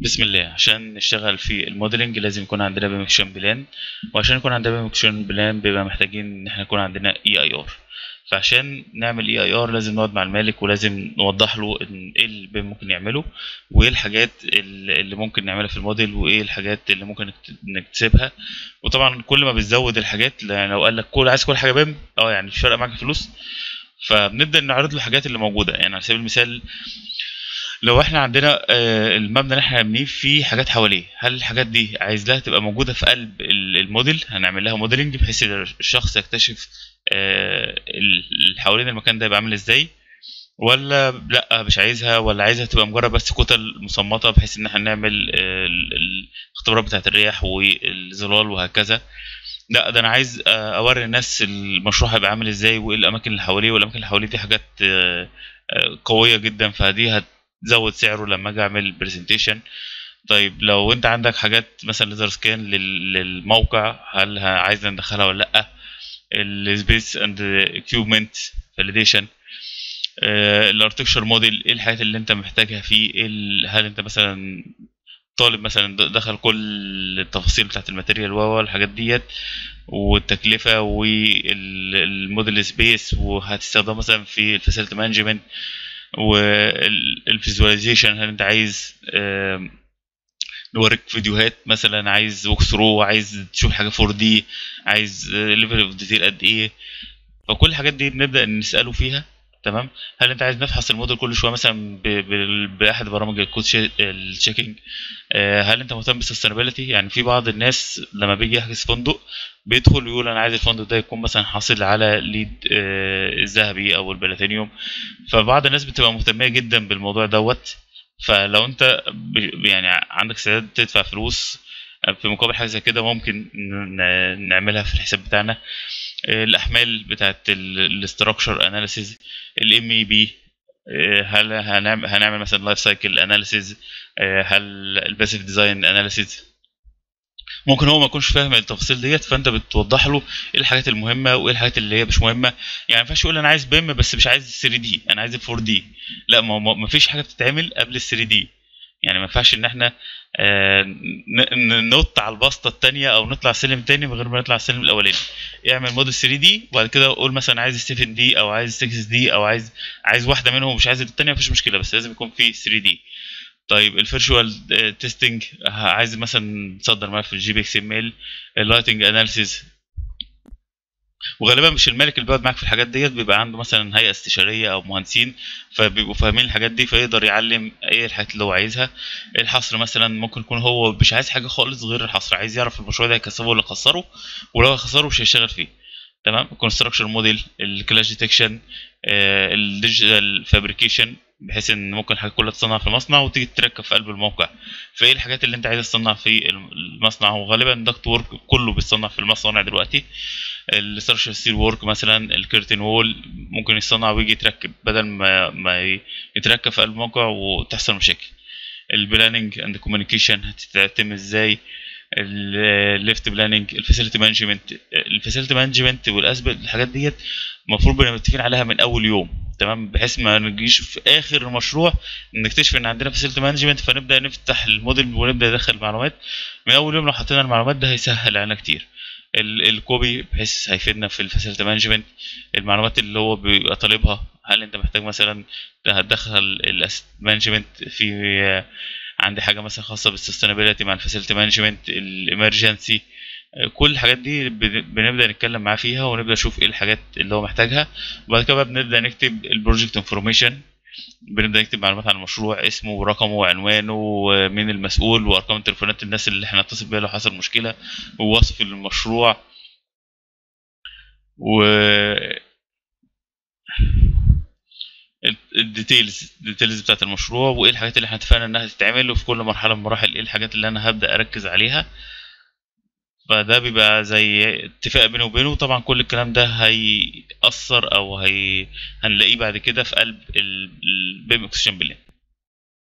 بسم الله عشان نشتغل في الموديلنج لازم يكون عندنا بيم اكشن بلان وعشان يكون عندنا بيم اكشن بلان بيبقى محتاجين ان احنا يكون عندنا اي اي ار فعشان نعمل اي اي ار لازم نقعد مع المالك ولازم نوضح له ان ايه اللي البيم ممكن يعمله وايه الحاجات اللي اللي ممكن نعملها في الموديل وايه الحاجات اللي ممكن نكت- نكتسبها وطبعا كل ما بتزود الحاجات يعني لو قال لك كل عايز كل حاجه بيم اه يعني مش فارقه معاك فلوس فبنبدا نعرض له الحاجات اللي موجوده يعني على سبيل المثال لو احنا عندنا آه، المبنى اللي احنا هنبنيه فيه حاجات حواليه هل الحاجات دي عايز لها تبقى موجوده في قلب ال- الموديل هنعمل لها موديلنج بحيث ان الشخص يكتشف آه، ال- اللي حوالين المكان ده يبقى عامل ازاي ولا لا مش عايزها ولا عايزها تبقى مجرد بس كتل مصمطه بحيث ان احنا نعمل آه، ال- ال- الاختبارات بتاعه الرياح والظلال وهكذا لا ده انا عايز آه، اوري الناس المشروع هيبقى عامل ازاي وايه الاماكن اللي حواليه والاماكن اللي حواليه دي حاجات آه، آه، قويه جدا فدي هتزود سعره لما اجي اعمل برزنتيشن طيب لو انت عندك حاجات مثلا ليزر سكان للموقع هل ه- عايز ندخلها ولا لا السبيس اند اكيوبمنت فاليديشن الارتكشر موديل ايه الحاجات اللي انت محتاجها فيه إيه ال- هل انت مثلا طالب مثلا د- دخل كل التفاصيل بتاعت الماتيريال و الحاجات ديت والتكلفه والموديل سبيس وهتستخدمه مثلا في الفاسيلتي مانجمنت والفيزواليزيشن هل انت عايز آم، نوريك فيديوهات مثلا عايز ووك ثرو عايز تشوف حاجه 4 دي عايز ليفل اوف ديتيل قد ايه فكل الحاجات دي بنبدا نساله فيها تمام هل انت عايز نفحص الموديل كل شويه مثلا ب- ب- باحد برامج الكود التشيكينج هل انت مهتم بالسستينابيلتي يعني في بعض الناس لما بيجي يحجز فندق بيدخل يقول انا عايز الفندق ده يكون مثلا حاصل على ليد آه، الذهبي او البلاتينيوم فبعض الناس بتبقى مهتميه جدا بالموضوع دوت فلو انت ب- يعني عندك استعداد تدفع فلوس في مقابل حاجه زي كده ممكن ن- نعملها في الحساب بتاعنا الاحمال بتاعت الاستراكشر اناليسيز الام اي بي هل هنعمل هنعمل مثلا لايف سايكل اناليسيز هل الباسيف ديزاين اناليسيز ممكن هو ما يكونش فاهم التفاصيل ديت فانت بتوضح له ايه الحاجات المهمه وايه الحاجات اللي هي مش مهمه يعني ما ينفعش يقول انا عايز بيم بس مش عايز 3 دي انا عايز 4 دي لا ما ما ما فيش حاجه بتتعمل قبل ال 3 دي يعني ما ينفعش ان احنا آه، ن- ن- ننط على البسطه الثانيه او نطلع السلم الثاني من غير ما نطلع السلم الاولاني اعمل موديل 3 دي وبعد كده قول مثلا عايز 7 دي او عايز 6 دي او عايز عايز واحده منهم ومش عايز الثانيه مفيش مشكله بس لازم يكون في 3 دي طيب الفيرشوال تيستنج عايز مثلا تصدر ملف الجي بي اكس ام ال اللايتنج اناليسيز وغالبا مش المالك اللي بيقعد معاك في الحاجات ديت بيبقى عنده مثلا هيئه استشاريه او مهندسين فبيبقوا فاهمين الحاجات دي فيقدر يعلم ايه الحاجات اللي هو عايزها الحصر مثلا ممكن يكون هو مش عايز حاجه خالص غير الحصر عايز يعرف المشروع ده هيكسبه ولا خسره ولو خسره مش هيشتغل فيه تمام الكونستراكشن موديل الكلاش ديتكشن الديجيتال فابريكيشن بحيث ان ممكن الحاجه كلها تتصنع في مصنع وتيجي تركب في قلب الموقع فايه الحاجات اللي انت عايز تصنع في المصنع وغالبا دكت وورك كله بيتصنع في المصانع دلوقتي الستراكشر ستيل وورك مثلا الكيرتن وول ممكن يتصنع ويجي يتركب بدل ما ما يتركب في قلب الموقع وتحصل مشاكل البلاننج اند كوميونيكيشن هتتم ازاي الليفت بلاننج الفاسيلتي مانجمنت الفاسيلتي مانجمنت والاسبق الحاجات ديت المفروض بنبقى متفقين عليها من اول يوم تمام بحيث ما نجيش في اخر المشروع نكتشف ان عندنا فاسيلتي مانجمنت فنبدا نفتح الموديل ونبدا ندخل معلومات من اول يوم لو حطينا المعلومات ده هيسهل علينا كتير ال- الكوبي بحيث هيفيدنا في الفاسيلتي مانجمنت المعلومات اللي هو بيبقى طالبها هل انت محتاج مثلا هتدخل الاسيت مانجمنت في عندي حاجه مثلا خاصه بالسستينابيلتي مع الفاسيلتي مانجمنت الامرجنسي كل الحاجات دي بن- بنبدا نتكلم معاه فيها ونبدا نشوف ايه الحاجات اللي هو محتاجها وبعد كده بقى بنبدا نكتب البروجكت انفورميشن بنبدا نكتب معلومات عن المشروع اسمه ورقمه وعنوانه ومين المسؤول وارقام تليفونات الناس اللي احنا نتصل بيها لو حصل مشكله ووصف المشروع و الديتيلز الديتيلز بتاعت المشروع وايه الحاجات اللي احنا اتفقنا انها تتعمل وفي كل مرحله من المراحل ايه الحاجات اللي انا هبدا اركز عليها فده بيبقى زي اتفاق بيني وبينه طبعا كل الكلام ده هيأثر او هي هنلاقيه بعد كده في قلب البيم اكسشن بلان